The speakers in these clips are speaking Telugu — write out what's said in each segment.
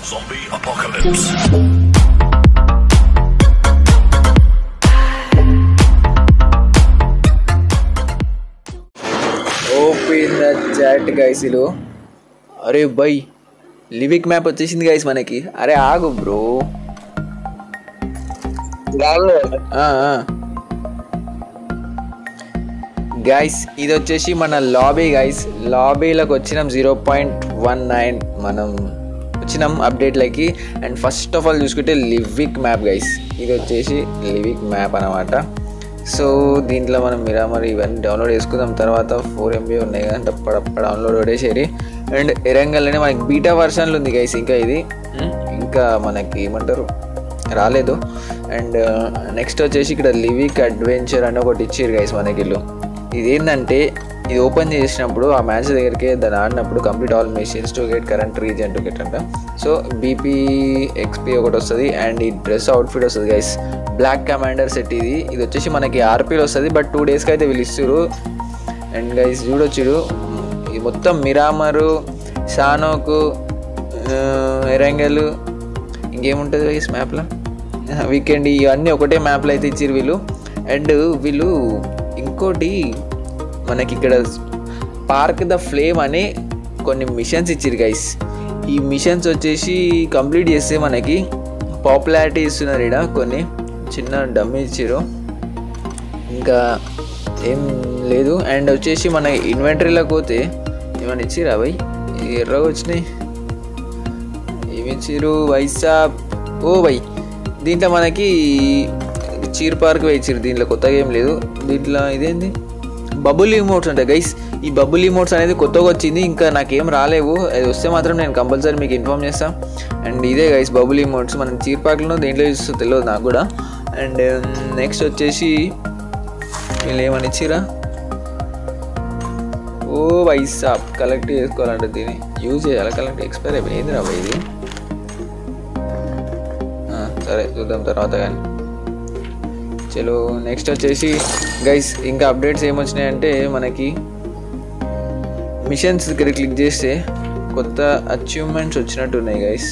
Zombie apocalypse. Open the chat guys ఇలో అరే బై లివిక్ మ్యాప్ వచ్చేసింది గైస్ మనకి అరే ఆగు బ్రో గైస్ ఇది వచ్చేసి మన లాబీ గైస్ లాబీలోకి వచ్చినాం జీరో పాయింట్ వన్ నైన్ మనం వచ్చినాం అప్డేట్లకి అండ్ ఫస్ట్ ఆఫ్ ఆల్ చూసుకుంటే లివిక్ మ్యాప్ గైస్ ఇది వచ్చేసి లివిక్ మ్యాప్ అనమాట సో దీంట్లో మనం మిరామర్ ఇవన్నీ డౌన్లోడ్ చేసుకుందాం తర్వాత ఫోర్ ఎంబీ ఉన్నాయి కదా పడప్ప డౌన్లోడ్ కొట్టేసేరి అండ్ ఎరంగల్లోనే మనకి బీటా వర్షన్లు ఉంది గైస్ ఇంకా ఇది ఉమ్, ఇంకా మనకి ఏమంటారు రాలేదు అండ్ నెక్స్ట్ వచ్చేసి ఇక్కడ లివిక్ అడ్వెంచర్ అని ఒకటి ఇచ్చారు గైస్ మనకి వీళ్ళు ఇది ఏంటంటే ఇది ఓపెన్ చేసినప్పుడు ఆ మ్యాచ్ దగ్గరికి దాన్ని ఆడినప్పుడు complete all machines to get current reason to get అంట సో బీపీ ఎక్స్పీ ఒకటి వస్తుంది అండ్ ఈ డ్రెస్ అవుట్ఫిట్ వస్తుంది గైస్ బ్లాక్ కమాండర్ సెట్ ఇది ఇది వచ్చేసి మనకి ఆర్పీలో వస్తుంది బట్ టూ డేస్కి అయితే వీళ్ళు ఇస్తారు అండ్ గైస్ చూడొచ్చు ఇది మొత్తం మిరామరు షానోకు ఎరంగల్ ఇంకేముంటుంది గైస్ మ్యాప్లో వీకెండ్ ఇవన్నీ ఒకటే మ్యాప్లో అయితే ఇచ్చారు వీళ్ళు అండ్ వీళ్ళు ఇంకోటి మనకి ఇక్కడ పార్క్ ద ఫ్లేమ్ అనే కొన్ని మిషన్స్ ఇచ్చారు గైస్ ఈ మిషన్స్ వచ్చేసి కంప్లీట్ చేస్తే మనకి పాపులారిటీ ఇస్తున్నారు ఇక్కడ కొన్ని చిన్న డమ్మి ఇచ్చారు ఇంకా ఏం లేదు అండ్ వచ్చేసి మన ఇన్వెంటరీలోకి పోతే ఏమైనా ఇచ్చిరా భయ్ ఎర్రగా వచ్చినాయి ఏమి ఇచ్చిర్రు వైసాప్ ఓ బై దీంట్లో మనకి చీర్ పార్క్ ఇచ్చిర్రు దీంట్లో కొత్తగా ఏం లేదు దీంట్లో ఇదేంది బబుల్ ఇమోట్స్ ఉంటాయి గైస్ ఈ బబుల్ ఇమోట్స్ అనేది కొత్తగా వచ్చింది ఇంకా నాకేం రాలేవు అది వస్తే మాత్రం నేను కంపల్సరీ మీకు ఇన్ఫామ్ చేస్తాను అండ్ ఇదే గైస్ బబుల్ ఇమోట్స్ మనం చీర్ పార్క్లో దేంట్లో చూస్తూ తెలియదు నాకు కూడా అండ్ నెక్స్ట్ వచ్చేసి వీళ్ళు ఏమని ఇచ్చిరా ఓ వైసాప్ కలెక్ట్ చేసుకోవాలంటే దీన్ని యూజ్ చేయాలి కలెక్ట్ ఎక్స్పైర్ అయిపోయింది ఏంది రా ఇది ఆ, సరే చూద్దాం తర్వాత కానీ చలో నెక్స్ట్ వచ్చేసి గైస్ ఇంకా అప్డేట్స్ ఏమొచ్చినాయంటే మనకి మిషన్స్ దగ్గర క్లిక్ చేస్తే కొత్త అచీవ్మెంట్స్ వచ్చినట్టు ఉన్నాయి గైస్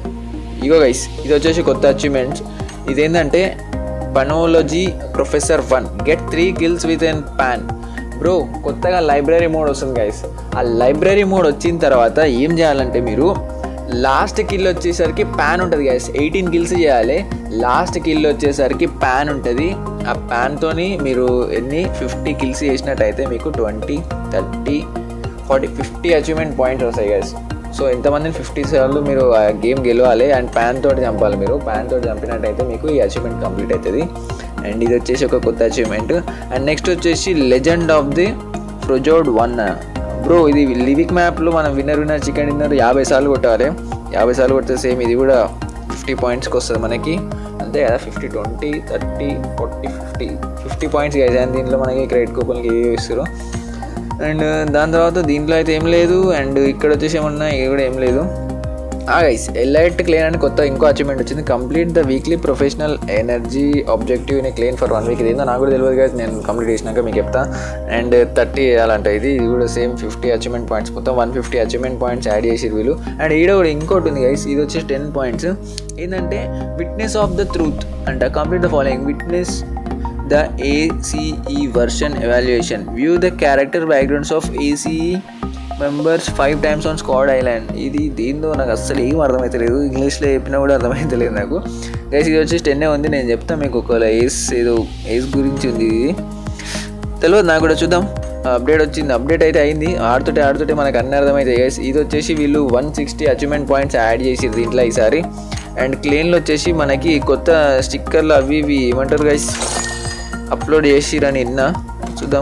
ఇగో గైస్ ఇది వచ్చేసి కొత్త అచీవ్మెంట్స్ ఇదేంటంటే పనోలజీ professor one get three kills with an pan bro కొత్తగా లైబ్రరీ మోడ్ వస్తుంది గైస్ ఆ లైబ్రరీ మోడ్ వచ్చిన తర్వాత ఏం చేయాలంటే మీరు లాస్ట్ కిల్ వచ్చేసరికి ప్యాన్ ఉంటుంది గైస్ ఎయిటీన్ కిల్స్ చేయాలి లాస్ట్ కిల్ వచ్చేసరికి ప్యాన్ ఉంటుంది ఆ ప్యాన్తోని మీరు ఎన్ని ఫిఫ్టీ కిల్స్ చేసినట్టయితే మీకు twenty thirty forty fifty achievement points వస్తాయి గైస్ సో ఎంతమందిని ఫిఫ్టీ సార్లు మీరు ఆ గేమ్ గెలవాలి అండ్ ప్యాన్ తోటి చంపాలి మీరు ప్యాన్ తోటి చంపినట్టయితే మీకు ఈ అచీవ్మెంట్ కంప్లీట్ అవుతుంది అండ్ ఇది వచ్చేసి ఒక కొత్త అచీవ్మెంట్ అండ్ నెక్స్ట్ వచ్చేసి లెజెండ్ ఆఫ్ ది ఫ్రొజోడ్ వన్ బ్రో ఇది లివిక్ మ్యాప్లో మనం విన్నర్ విన్నర్ చికెన్ డిన్నర్ యాభై సార్లు కొట్టాలి యాభై సార్లు కొడితే సేమ్ ఇది కూడా ఫిఫ్టీ పాయింట్స్కి వస్తుంది మనకి అంతే కదా fifty twenty thirty forty fifty fifty points అయితే దీంట్లో మనకి క్రెడిట్ కూపన్కి ఏ ఇస్తారు అండ్ దాని తర్వాత దీంట్లో అయితే ఏం లేదు అండ్ ఇక్కడ వచ్చేసి ఏమన్నా ఇది కూడా ఏం లేదు గైస్ ఎలైట్ క్లెయిన్ అని కొత్త ఇంకో అచీవ్మెంట్ వచ్చింది complete the weekly professional energy objective ని క్లెయిన్ ఫర్ వన్ వీక్ ఇదేందో నాకు కూడా తెలియదు గైస్ నేను కంప్లీట్ చేసినాక మీకు చెప్తా అండ్ థర్టీ చేయాలంట ఇది ఇది కూడా సేమ్ ఫిఫ్టీ అచీవ్మెంట్ పాయింట్స్ మొత్తం one fifty achievement points add చేసిరు వీళ్ళు అండ్ ఈడ కూడా ఇంకోటి ఉంది గైస్ ఇది వచ్చేసి టెన్ పాయింట్స్ ఏంటంటే విట్నెస్ ఆఫ్ ద ట్రూత్ అంట complete the following witness the ACE version evaluation. View the character backgrounds of ACE members five times on squad island ఇది దేందో నాకు అస్సలు ఏం అర్థమవుతలేదు ఇంగ్లీష్లో చెప్పినా కూడా అర్థమవుతలేదు నాకు గైస్ ఇది వచ్చేసి టెన్నే ఉంది నేను చెప్తాను మీకు ఒకవేళ ఏస్ ఏదో ఏస్ గురించి ఉంది ఇది తెలియదు నాకు కూడా చూద్దాం అప్డేట్ వచ్చింది అప్డేట్ అయితే అయింది ఆడుతుంటే ఆడుతుంటే మనకు అన్ని అర్థమవుతాయి గైస్ ఇది వచ్చేసి వీళ్ళు one sixty achievement points add చేసి దీంట్లో ఈసారి అండ్ క్లెయిన్లో వచ్చేసి మనకి కొత్త స్టిక్కర్లు అవి ఇవి ఏమంటారు గైస్ అప్లోడ్ చేసిరని విన్నా చూద్దాం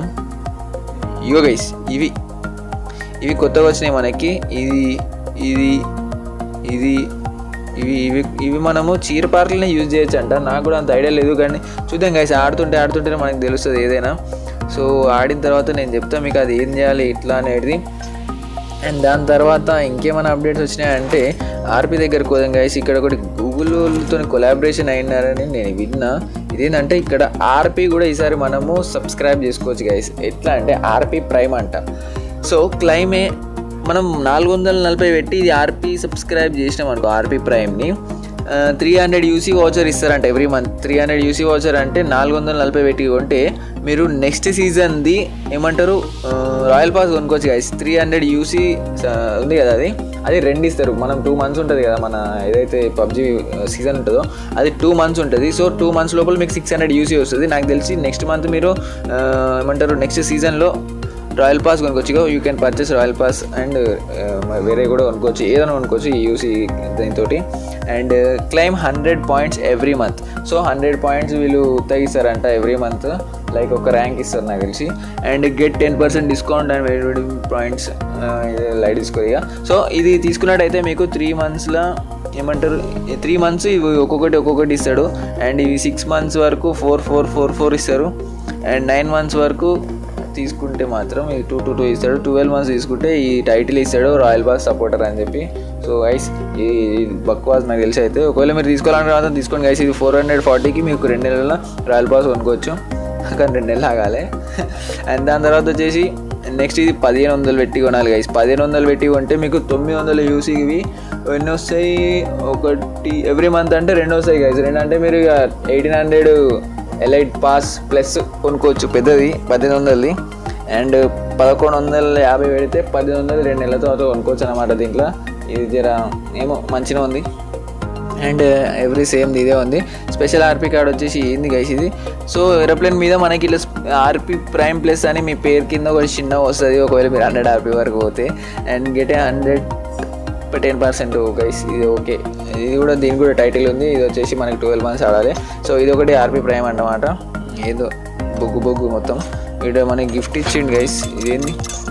ఇగో గైస్ ఇవి ఇవి కొత్తగా వచ్చినాయి మనకి ఇది ఇది ఇది ఇవి ఇవి ఇవి మనము చీర పార్కులనే యూజ్ చేయొచ్చు అంట నాకు కూడా అంత ఐడియా లేదు కానీ చూద్దాం గైస్ ఆడుతుంటే ఆడుతుంటే మనకు తెలుస్తుంది ఏదైనా సో ఆడిన తర్వాత నేను చెప్తాను మీకు అది ఏం చేయాలి ఇట్లా అనేది అండ్ దాని తర్వాత ఇంకేమైనా అప్డేట్స్ వచ్చినాయంటే ఆర్పి దగ్గరకు పోదాం గైస్ ఇక్కడ ఒకటి గూగుల్తో కొలాబరేషన్ అయినారని నేను విన్నా ఇదేంటంటే ఇక్కడ ఆర్పి కూడా ఈసారి మనము సబ్స్క్రైబ్ చేసుకోవచ్చు గైస్ ఎట్లా అంటే ఆర్పి ప్రైమ్ అంట సో క్లైమ్ ఏ మనం నాలుగు వందల నలభై పెట్టి ఇది ఆర్పీ సబ్స్క్రైబ్ చేసినాం అనుకో ఆర్పీ ప్రైమ్ని త్రీ హండ్రెడ్ యూసీ వాచర్ ఇస్తారంట every month three hundred UC voucher అంటే నాలుగు వందల నలభై పెట్టి కొంటే మీరు నెక్స్ట్ సీజన్ది ఏమంటారు రాయల్ పాస్ కొనుక్కోవచ్చు గైస్ త్రీ హండ్రెడ్ యూసీ ఉంది కదా అది అది రెండు ఇస్తారు మనం టూ మంత్స్ ఉంటుంది కదా మన ఏదైతే పబ్జి సీజన్ ఉంటుందో అది టూ మంత్స్ ఉంటుంది సో టూ మంత్స్ లోపల మీకు సిక్స్ హండ్రెడ్ యూసీ వస్తుంది నాకు తెలిసి నెక్స్ట్ మంత్ మీరు ఆ, ఏమంటారు నెక్స్ట్ సీజన్లో రాయల్ పాస్ కొనుక్కోవచ్చు you can purchase royal pass and వేరే కూడా కొనుక్కోవచ్చు ఏదైనా కొనుక్కోవచ్చు ఈ యూసీ దీంతో and claim hundred points every month so hundred points వీళ్ళు తగ్గిస్తారంట ఎవ్రీ మంత్ లైక్ ఒక ర్యాంక్ ఇస్తారు నాకు తెలిసి and get ten percent discount and very very points light తీసుకోరిగా సో ఇది తీసుకున్నట్టయితే మీకు త్రీ మంత్స్లో ఏమంటారు త్రీ మంత్స్ ఇవి ఒక్కొక్కటి ఒక్కొక్కటి ఇస్తాడు అండ్ ఇవి సిక్స్ మంత్స్ వరకు ఫోర్ ఫోర్ ఫోర్ ఫోర్ ఇస్తారు అండ్ నైన్ మంత్స్ వరకు తీసుకుంటే మాత్రం ఇది టూ టూ టూ ఇస్తాడు ట్వెల్వ్ మంత్స్ తీసుకుంటే ఈ టైటిల్ ఇస్తాడు రాయల్ బాస్ సపోర్టర్ అని చెప్పి సో గైస్ ఈ బక్వాస్ నాకు తెలిసి అయితే ఒకవేళ మీరు తీసుకోవాలంటే మాత్రం తీసుకోండి గైస్ ఇది ఫోర్ హండ్రెడ్ ఫార్టీకి మీకు రెండు నెలల రాయల్ పాస్ కొనుక్కోవచ్చు కానీ రెండు నెలలు ఆగాలి అండ్ దాని తర్వాత వచ్చేసి నెక్స్ట్ ఇది పదిహేను వందలు పెట్టి కొనాలి గైస్ పదిహేను వందలు పెట్టి కొంటే మీకు తొమ్మిది వందల యూసీవి ఎన్ని వస్తాయి ఒకటి ఎవ్రీ మంత్ అంటే రెండు వస్తాయి గైస్ రెండు అంటే మీరు ఇక eighteen hundred elite pass plus కొనుక్కోవచ్చు పెద్దది పద్దెనిమిది వందలది అండ్ పదకొండు వందల యాభై పెడితే పద్దెనిమిది వందలు రెండు నెలల తర్వాత కొనుక్కోవచ్చు అనమాట దీంట్లో ఇది జర ఏమో మంచిగా ఉంది అండ్ ఎవ్రీ సేమ్ ఇదే ఉంది స్పెషల్ ఆర్పీ కార్డ్ వచ్చేసి ఏంది గైస్ ఇది సో ఏరోప్లేన్ మీద మనకి ఇట్లా ఆర్పీ ప్రైమ్ ప్లస్ అని మీ పేరు కింద ఒక చిన్న వస్తుంది ఒకవేళ మీరు హండ్రెడ్ ఆర్పీ వరకు పోతే and get a hundred ten percent guys ఇది ఓకే ఇది కూడా దీనికి కూడా టైటిల్ ఉంది ఇది వచ్చేసి మనకి ట్వెల్వ్ మంత్స్ ఆడాలి సో ఇది ఒకటి ఆర్పీ ప్రైమ్ అన్నమాట ఏదో బొగ్గు బొగ్గు మొత్తం ఇక్కడ మనకి గిఫ్ట్ ఇచ్చిండు గైస్ ఇదేంది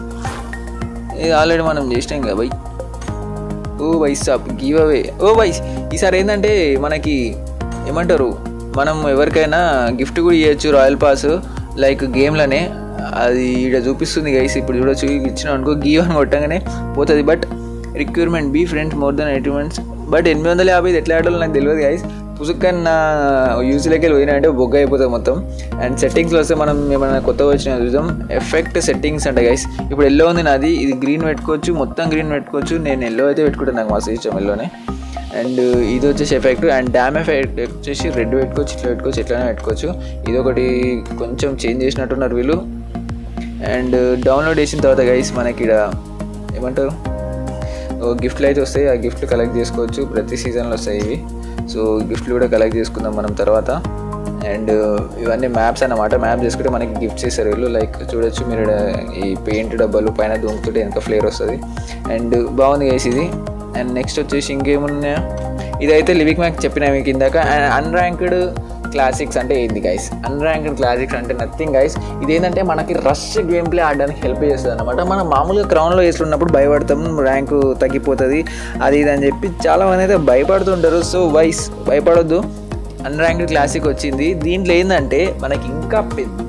ఇది ఆల్రెడీ మనం చేసినాం కదా బై ఓ వైస్ సాబ్ గివ్ అవే ఓ వైస్ ఈసారి ఏంటంటే మనకి ఏమంటారు మనం ఎవరికైనా గిఫ్ట్ కూడా ఇవ్వచ్చు రాయల్ పాస్ లైక్ గేమ్లోనే అది ఇక్కడ చూపిస్తుంది గైస్ ఇప్పుడు చూడొచ్చు ఇచ్చిన అనుకో గివ్ అని కొట్టగానే పోతుంది but requirement be friends more then eighty months but ఎనిమిది వందల యాభై ఇది ఎట్లా ఆడాలో నాకు తెలియదు గైస్ పుసుక్కని నా యూస్లోకి వెళ్ళి పోయినా అంటే బొగ్గ అయిపోతుంది మొత్తం అండ్ సెట్టింగ్స్లో వస్తే మనం ఏమైనా కొత్తగా వచ్చిన చూద్దాం ఎఫెక్ట్ సెట్టింగ్స్ అంటే గైస్ ఇప్పుడు ఎల్లో ఉంది నాది ఇది గ్రీన్ పెట్టుకోవచ్చు మొత్తం గ్రీన్ పెట్టుకోవచ్చు నేను ఎల్లో అయితే పెట్టుకుంటాను నాకు మస్తు ఇష్టం ఎల్లోనే అండ్ ఇది వచ్చేసి ఎఫెక్ట్ అండ్ డ్యామ్ ఎఫెక్ట్ వచ్చేసి రెడ్ పెట్టుకోవచ్చు ఇట్లా పెట్టుకోవచ్చు ఎట్లనే పెట్టుకోవచ్చు ఇది ఒకటి కొంచెం చేంజ్ చేసినట్టున్నారు వీళ్ళు అండ్ డౌన్లోడ్ చేసిన తర్వాత గైస్ మనకి ఇక్కడ ఏమంటారు ఓ గిఫ్ట్లు అయితే వస్తాయి ఆ గిఫ్ట్లు కలెక్ట్ చేసుకోవచ్చు ప్రతి సీజన్లో వస్తాయి ఇవి సో గిఫ్ట్లు కూడా కలెక్ట్ చేసుకుందాం మనం తర్వాత అండ్ ఇవన్నీ మ్యాప్స్ అన్నమాట మ్యాప్ చేసుకుంటే మనకి గిఫ్ట్స్ ఇస్తారు వీళ్ళు లైక్ చూడొచ్చు మీరు ఈడ ఈ పెయింట్ డబ్బాలు పైన దుంకుతుంటే వెనక ఫ్లేవర్ వస్తుంది అండ్ బాగుంది గైస్ ఇది అండ్ నెక్స్ట్ వచ్చేసి ఇంకేమున్నాయా ఇదైతే లివిక్ మ్యాక్ చెప్పిన మీకు ఇందాక అండ్ అన్ర్యాంక్డ్ క్లాసిక్స్ అంటే ఏంది గైస్ అన్ర్యాంక్డ్ క్లాసిక్స్ అంటే నథింగ్ గైస్ ఇదేంటంటే మనకి రష్ గేమ్ ప్లే ఆడడానికి హెల్ప్ చేస్తుంది అనమాట మనం మామూలుగా క్రౌన్లో వేస్తున్నప్పుడు భయపడతాం ర్యాంకు తగ్గిపోతుంది అది ఇది అని చెప్పి చాలా మంది అయితే భయపడుతుంటారు సో వైస్ భయపడొద్దు అన్ర్యాంక్డ్ క్లాసిక్ వచ్చింది దీంట్లో ఏంటంటే మనకి ఇంకా పెద్ద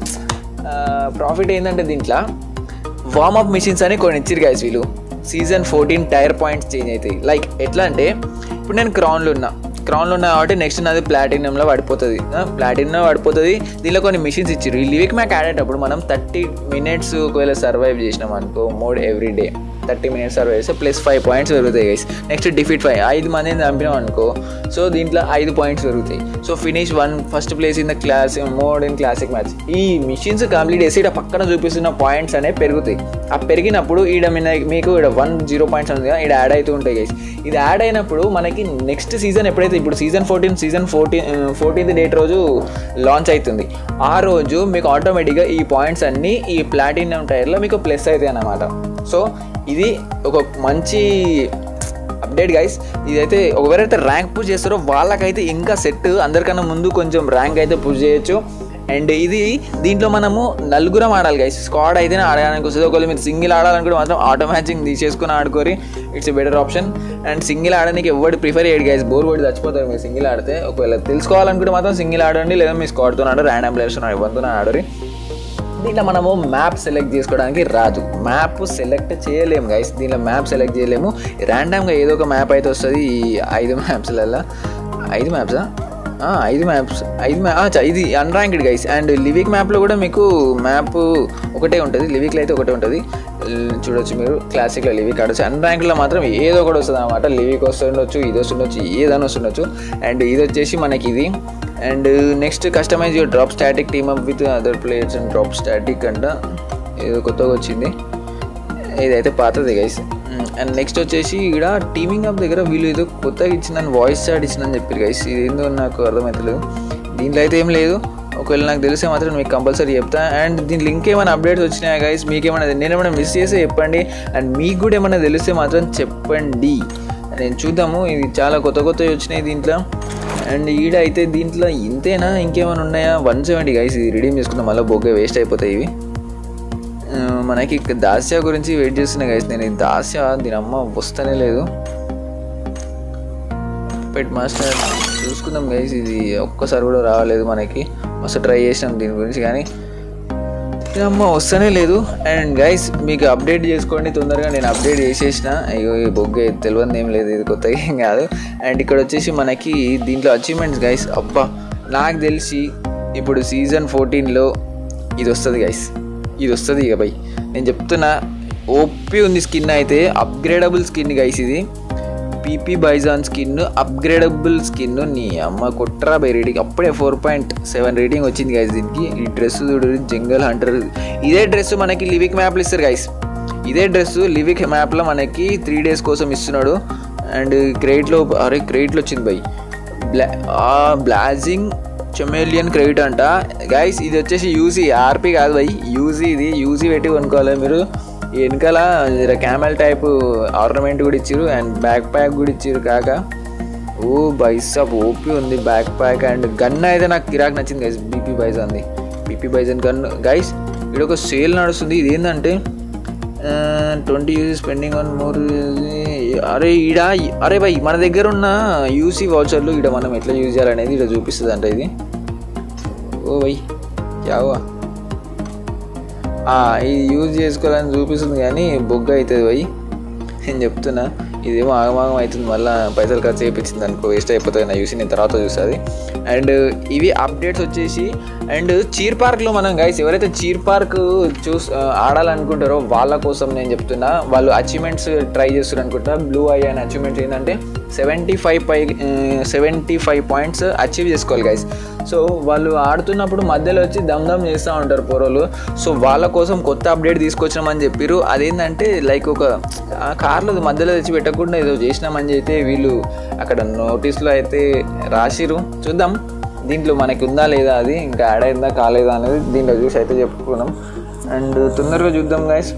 ప్రాఫిట్ ఏంటంటే దీంట్లో వార్మప్ మిషన్స్ అని కొన్ని ఇచ్చిరు గైస్ వీళ్ళు season fourteen tier points change అవుతాయి లైక్ ఎట్లా అంటే ఇప్పుడు నేను క్రౌన్లో ఉన్నా క్రౌన్లో ఉన్నా కాబట్టి నెక్స్ట్ నాది ప్లాటినంలో పడిపోతుంది ప్లాటినం పడిపోతుంది దీనిలో కొన్ని మిషన్స్ ఇచ్చారు ఈ లివిక్ మ్యాక్ ఆడేటప్పుడు మనం థర్టీ మినిట్స్ ఒకవేళ సర్వైవ్ చేసినాం అనుకో mode every day thirty minutes survive చేస్తే ప్లస్ ఫైవ్ పాయింట్స్ పెరుగుతాయి గైస్ నెక్స్ట్ డిఫీట్ ఫైవ్ ఐదు మందిని చంపినాం అనుకో సో దీంట్లో ఐదు పాయింట్స్ పెరుగుతాయి so finish one first place in the class mode in classic match ఈ మిషన్స్ కంప్లీట్ చేసి ఇక్కడ పక్కన చూపిస్తున్న పాయింట్స్ అనేవి పెరుగుతాయి ఆ పెరిగినప్పుడు ఈడ మీద మీకు ఇక్కడ వన్ జీరో పాయింట్స్ ఉంది కదా ఇక్కడ యాడ్ అవుతూ ఉంటాయి గైస్ ఇది యాడ్ అయినప్పుడు మనకి నెక్స్ట్ సీజన్ ఎప్పుడైతే ఇప్పుడు season fourteen season fourteen fourteenth date రోజు లాంచ్ అవుతుంది ఆ రోజు మీకు ఆటోమేటిక్గా ఈ పాయింట్స్ అన్నీ ఈ ప్లాటినం టైర్లో మీకు ప్లస్ అవుతాయి అన్నమాట సో ఇది ఒక మంచి అప్డేట్ గైస్ ఇదైతే ఎవరైతే ర్యాంక్ పుష్ చేస్తారో వాళ్ళకైతే ఇంకా సెట్ అందరికన్నా ముందు కొంచెం ర్యాంక్ అయితే పుష్ చేయొచ్చు అండ్ ఇది దీంట్లో మనము నలుగురం ఆడాలి గైస్ స్క్వాడ్ అయితేనే ఆడడానికి వస్తుంది ఒకవేళ మీరు సింగిల్ ఆడాలనుకుంటే మాత్రం ఆటో మ్యాచింగ్ తీసేసుకుని ఆడుకోరి it's better option and single ఆడడానికి ఎవరు ప్రిఫర్ చేయడు గైస్ బోర్ కొట్టి చచ్చిపోతారు మీరు సింగిల్ ఆడితే ఒకవేళ తెలుసుకోవాలనుకుంటే మాత్రం సింగిల్ ఆడండి లేదా మీ స్క్వాడ్తో ఆడు ర్యాండమ్ ప్లేయర్స్ ఎవరితో ఆడరి దీంట్లో మనము మ్యాప్ సెలెక్ట్ చేసుకోవడానికి రాదు మ్యాప్ సెలెక్ట్ చేయలేము గైస్ దీంట్లో మ్యాప్ సెలెక్ట్ చేయలేము ర్యాండమ్గా ఏదో ఒక మ్యాప్ అయితే వస్తుంది ఈ ఐదు మ్యాప్స్లలో ఐదు మ్యాప్సా ఐదు మ్యాప్స్ ఐదు మ్యా ఇది అన్రాంక్డ్ గైస్ అండ్ లివిక్ మ్యాప్లో కూడా మీకు మ్యాప్ ఒకటే ఉంటుంది లివిక్లో అయితే ఒకటే ఉంటుంది చూడొచ్చు మీరు క్లాసిక్లో లివిక్ ఆడొచ్చు అన్ ర్యాంక్లో మాత్రం ఏదో ఒకటి వస్తుంది అనమాట లివిక్ వస్తుండొచ్చు ఇది వస్తుండొచ్చు ఏదైనా వస్తుండొచ్చు అండ్ ఇది వచ్చేసి మనకి ఇది and next customize your drop static team up with other players and drop static అంట ఏదో కొత్తగా వచ్చింది ఇదైతే పాతది గైస్ అండ్ నెక్స్ట్ వచ్చేసి ఇక్కడ టీమింగ్ అప్ దగ్గర వీళ్ళు ఏదో కొత్తగా ఇచ్చిందని వాయిస్ చాట్ ఇచ్చిందని చెప్పారు గైస్ ఇది ఏందో నాకు అర్థమవుతలేదు దీంట్లో అయితే ఏం లేదు ఒకవేళ నాకు తెలిసే మాత్రం మీకు కంపల్సరీ చెప్తా అండ్ దీని లింక్ ఏమైనా అప్డేట్స్ వచ్చినాయా గైస్ మీకు ఏమైనా నేను ఏమైనా మిస్ చేస్తే చెప్పండి అండ్ మీకు కూడా ఏమైనా తెలిస్తే మాత్రం చెప్పండి నేను చూద్దాము ఇది చాలా కొత్త కొత్తవి వచ్చినాయి దీంట్లో అండ్ ఈడ అయితే దీంట్లో ఇంతేనా ఇంకేమైనా ఉన్నాయా వన్ సెవెంటీ గైస్ ఇది రిడీమ్ చేసుకుందాం మళ్ళీ బొగ్గే వేస్ట్ అయిపోతాయి ఇవి ఆ, మనకి ఇక దాస్యా గురించి వెయిట్ చేస్తున్నా గైస్ నేను ఈ దాస్యా దీని అమ్మ వస్తూనే లేదు పెట్ మాస్టర్ చూసుకుందాం గైస్ ఇది ఒక్కసారి కూడా రావలేదు మనకి మస్తు ట్రై చేసినాం దీని గురించి కానీ దీని అమ్మ వస్తూనే లేదు అండ్ గైస్ మీకు అప్డేట్ చేసుకోండి తొందరగా నేను అప్డేట్ చేసేసిన అయ్యో ఈ బొగ్గే తెలియదు ఏం లేదు ఇది కొత్తగా ఏం కాదు అండ్ ఇక్కడ వచ్చేసి మనకి దీంట్లో అచీవ్మెంట్స్ గైస్ అబ్బా నాకు తెలిసి ఇప్పుడు సీజన్ ఫోర్టీన్లో ఇది వస్తుంది గైస్ ఇది వస్తుంది ఇక బై నేను చెప్తున్నా ఓపీ ఉంది స్కిన్ అయితే అప్గ్రేడబుల్ స్కిన్ గైస్ ఇది PP Bizon skin upgradable skin నీ అమ్మ కొట్రా బై రేటింగ్ అప్పుడే ఫోర్ పాయింట్ సెవెన్ రేటింగ్ వచ్చింది గైస్ దీనికి ఈ డ్రెస్ చూడు జంగల్ హంటర్ ఇదే డ్రెస్ మనకి లివిక్ మ్యాప్లు ఇస్తారు గైస్ ఇదే డ్రెస్ లివిక్ మ్యాప్లో మనకి త్రీ డేస్ కోసం ఇస్తున్నాడు అండ్ క్రెడిట్లో అరే క్రెడిట్లో వచ్చింది బై బ్లా ఆ బ్లాజింగ్ చెమేలియన్ క్రెడిట్ అంట గైస్ ఇది వచ్చేసి యూజీ ఆర్పి కాదు బై యూజీ ఇది యూజీ పెట్టి కొనుక్కోవాలి మీరు ఈ వెనకాల క్యామెల్ టైప్ ఆర్నమెంట్ కూడా ఇచ్చారు అండ్ బ్యాక్ ప్యాక్ కూడా ఇచ్చారు కాక ఓ బైసాప్ ఓపీ ఉంది బ్యాక్ ప్యాక్ అండ్ గన్ అయితే నాకు కిరాక్ నచ్చింది గైస్ బీపీ బైజ్ అంది బీపీ బైజన్ గన్ గైస్ ఇక్కడ ఒక సేల్ నడుస్తుంది ఇది ఏంటంటే twenty UC spending on more అరే ఈడ అరే భయ్ మన దగ్గర ఉన్న యూసీ వాచర్లు ఇక్కడ మనం ఎట్లా యూజ్ చేయాలనేది ఇక్కడ చూపిస్తుంది అంట ఇది ఓ భయ్ యావా ఇది యూజ్ చేసుకోవాలని చూపిస్తుంది కానీ బొగ్గ అవుతుంది భయ్ నేను చెప్తున్నా ఇదేమో ఆగమాగం అవుతుంది మళ్ళీ పైసలు ఖర్చు చేయించింది అనుకో వేస్ట్ అయిపోతుంది నా చూసి నేను తర్వాత చూస్తుంది అండ్ ఇవి అప్డేట్స్ వచ్చేసి అండ్ చీర్ పార్క్లో మనం గైస్ ఎవరైతే చీర్ పార్క్ చూస్ ఆడాలనుకుంటారో వాళ్ళ కోసం నేను చెప్తున్నా వాళ్ళు అచీవ్మెంట్స్ ట్రై చేస్తారు అనుకుంటా బ్లూ ఐ అనే అచీవ్మెంట్స్ ఏంటంటే సెవెంటీ ఫైవ్ పై సెవెంటీ ఫైవ్ పాయింట్స్ అచీవ్ చేసుకోవాలి గైస్ సో వాళ్ళు ఆడుతున్నప్పుడు మధ్యలో వచ్చి దమ్ దమ్ చేస్తూ ఉంటారు పోరోలు సో వాళ్ళ కోసం కొత్త అప్డేట్ తీసుకొచ్చినామని చెప్పారు అదేంటంటే లైక్ ఒక ఆ కార్లో మధ్యలో తెచ్చి పెట్టకుండా ఏదో చేసినామని అయితే వీళ్ళు అక్కడ నోటీస్లో అయితే రాసిరు చూద్దాం దీంట్లో మనకి ఉందా లేదా అది ఇంకా యాడ్ అయిందా కాలేదా అనేది దీంట్లో చూసి అయితే చెప్పుకున్నాం అండ్ తొందరగా చూద్దాం గాయస్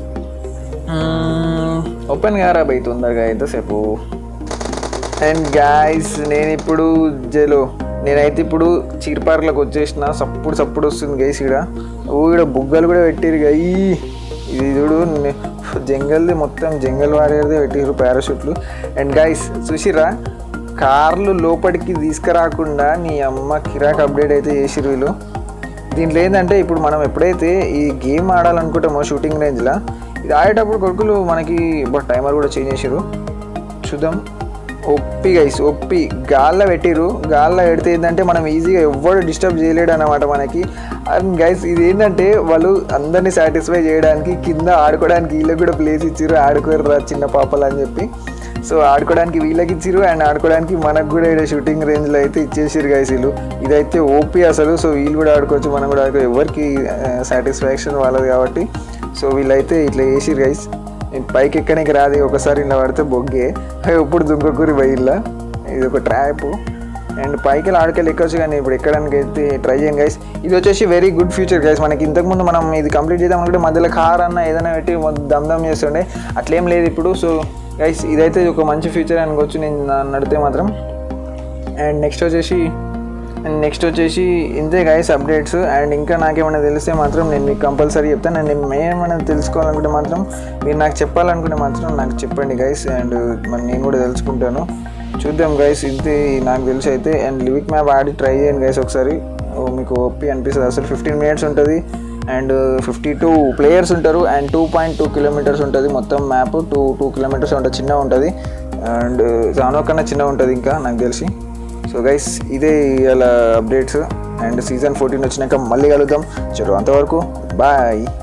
ఓపెన్ గారా బై తొందరగా ఎంతసేపు అండ్ గాయస్ నేను ఇప్పుడు జలో నేనైతే ఇప్పుడు చీర్పార్క్లోకి వచ్చేసిన సప్పుడు సప్పుడు వస్తుంది గైస్ ఇక్కడ ఓ ఇక్కడ బుగ్గలు కూడా పెట్టిరు గయి ఇది చూడు నే- జంగల్ది మొత్తం జంగల్ వారియర్ది పెట్టిరు పారాషూట్లు అండ్ గైస్ చూసిరా కార్లు లోపలికి తీసుకురాకుండా నీ అమ్మ కిరాక్ అప్డేట్ అయితే చేసిరు వీళ్ళు దీంట్లో ఏంటంటే ఇప్పుడు మనం ఎప్పుడైతే ఈ గేమ్ ఆడాలనుకుంటామో షూటింగ్ రేంజ్లో ఇది ఆడేటప్పుడు కొడుకులు మనకి టైమర్ కూడా చేంజ్ చేసిరు చూద్దాం ఒప్పి గైస్ ఒప్పి గాల్లో పెట్టిరు గాల్లో పెడితే ఏంటంటే మనం ఈజీగా ఎవ్వడు డిస్టర్బ్ చేయలేడు అనమాట మనకి అండ్ గైస్ ఇది ఏంటంటే వాళ్ళు అందరినీ సాటిస్ఫై చేయడానికి కింద ఆడుకోవడానికి వీళ్ళకి కూడా ప్లేస్ ఇచ్చిర్రు ఆడుకోరు రా చిన్న పాపలు అని చెప్పి సో ఆడుకోవడానికి వీళ్ళకి ఇచ్చిర్రు అండ్ ఆడుకోవడానికి మనకు కూడా ఇక్కడ షూటింగ్ రేంజ్లో అయితే ఇచ్చేసారు గైస్ వీళ్ళు ఇదైతే ఓపీ అసలు సో వీళ్ళు కూడా ఆడుకోవచ్చు మనం కూడా ఆడుకో ఎవరికి సాటిస్ఫాక్షన్ వాళ్ళది కాబట్టి సో వీళ్ళైతే ఇట్లా చేసిరు గైస్ పైకి ఎక్కడానికి రాదు ఒకసారి ఇలా పడితే బొగ్గే ఇప్పుడు దుంకకూరి బయల్లా ఇది ఒక ట్రాప్ అండ్ పైకి వెళ్ళి ఆడికెళ్ళి ఎక్కొచ్చు కానీ ఇప్పుడు ఎక్కడానికి అయితే ట్రై చేయం గైస్ ఇది వచ్చేసి వెరీ గుడ్ ఫ్యూచర్ గైస్ మనకి ఇంతకుముందు మనం ఇది కంప్లీట్ చేద్దాం అనుకుంటే మధ్యలో కార్ అన్న ఏదైనా పెట్టి మొత్తం దమ్ దమ్ చేస్తుండే అట్లేం లేదు ఇప్పుడు సో గైస్ ఇదైతే ఒక మంచి ఫ్యూచర్ అనుకోవచ్చు నేను నన్ను అడిగితే మాత్రం అండ్ నెక్స్ట్ వచ్చేసి అండ్ నెక్స్ట్ వచ్చేసి ఇంతే గైస్ అప్డేట్స్ అండ్ ఇంకా నాకేమైనా తెలిస్తే మాత్రం నేను మీకు కంపల్సరీ చెప్తాను అండ్ నేను ఏమైనా తెలుసుకోవాలనుకుంటే మాత్రం మీరు నాకు చెప్పాలనుకుంటే మాత్రం నాకు చెప్పండి గైస్ అండ్ మరి నేను కూడా తెలుసుకుంటాను చూద్దాం గైస్ ఇంతే నాకు తెలిసి అయితే అండ్ లివిక్ మ్యాప్ ఆడి ట్రై చేయండి గైస్ ఒకసారి ఓ మీకు ఓపి అనిపిస్తుంది అసలు ఫిఫ్టీన్ మినిట్స్ ఉంటుంది అండ్ ఫిఫ్టీ టూ ప్లేయర్స్ ఉంటారు and two point two kilometres ఉంటుంది మొత్తం మ్యాప్ టూ టూ కిలోమీటర్స్ ఉంటుంది చిన్నగా ఉంటుంది అండ్ జానో కన్నా చిన్నగా ఉంటుంది ఇంకా నాకు తెలిసి సో గైస్ ఇదే ఇలా అప్డేట్స్ అండ్ సీజన్ ఫోర్టీన్ వచ్చినాక మళ్ళీ కలుద్దాం చలో అంతవరకు బాయ్